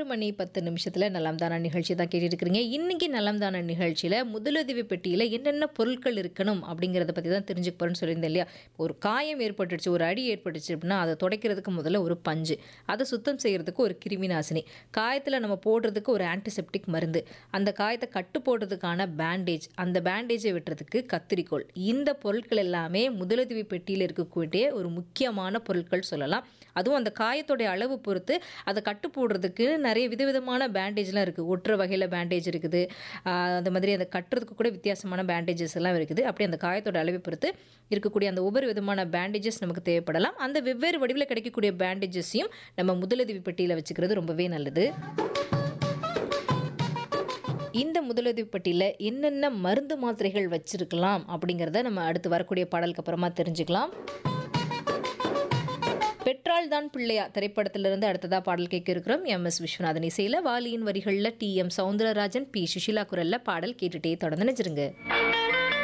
மணி பத்து நிமிஷத்தில் நலம் தான நிகழ்ச்சி தான் கேட்டுட்டு இருக்கிறீங்க இன்னைக்கு நலம் தான நிகழ்ச்சியில் முதலுதவி பெட்டியில் என்னென்ன பொருட்கள் இருக்கணும் அப்படிங்கிறத பற்றி தான் தெரிஞ்சுக்க போகிறேன்னு சொல்லியிருந்தேன் இல்லையா ஒரு காயம் ஏற்பட்டுச்சு ஒரு அடி ஏற்பட்டுச்சு அப்படின்னா அதை துடைக்கிறதுக்கு முதல்ல ஒரு பஞ்சு அதை சுத்தம் செய்கிறதுக்கு ஒரு கிருமி நாசினி காயத்தில் நம்ம போடுறதுக்கு ஒரு ஆன்டிசெப்டிக் மருந்து அந்த காயத்தை கட்டு போடுறதுக்கான பேண்டேஜ் அந்த பேண்டேஜை வெட்டுறதுக்கு கத்திரிக்கோல் இந்த பொருட்கள் எல்லாமே முதலுதவி பெட்டியில் இருக்கக்கூடிய ஒரு முக்கியமான பொருட்கள் சொல்லலாம் அதுவும் அந்த காயத்தோடைய அளவு பொறுத்து அதை கட்டு போடுறதுக்கு நிறைய விதவிதமான பேண்டேஜ்லாம் இருக்குது ஒட்டுற வகையில் பேண்டேஜ் இருக்குது ஆஹ் அந்த மாதிரி அந்த கட்டுறதுக்கு கூட வித்தியாசமான பேண்டேஜஸ் எல்லாம் இருக்குது அப்படி அந்த காயத்தோட அளவை பொறுத்து இருக்கக்கூடிய அந்த ஒவ்வொரு விதமான பேண்டேஜஸ் நமக்கு தேவைப்படலாம் அந்த வெவ்வேறு வடிவில் கிடைக்கக்கூடிய பேண்டேஜஸையும் நம்ம முதலுதவி பெட்டியில் வச்சுக்கிறது ரொம்பவே நல்லது இந்த முதலுதவி பெட்டியில் என்னென்ன மருந்து மாத்திரைகள் வச்சிருக்கலாம் அப்படிங்கிறத நம்ம அடுத்து வரக்கூடிய பாடலுக்கு அப்புறமா தெரிஞ்சுக்கலாம் பெட்ரால் தான் பிள்ளையா திரைப்படத்திலிருந்து அடுத்ததா பாடல் கேட்க இருக்கிறோம் எம் எஸ் விஸ்வநாதன் இசையில் வாலியின் வரிகளில் T M Soundararajan P Susheela குரல்ல பாடல் கேட்டுட்டே தொடர்ந்து நினைச்சிருங்க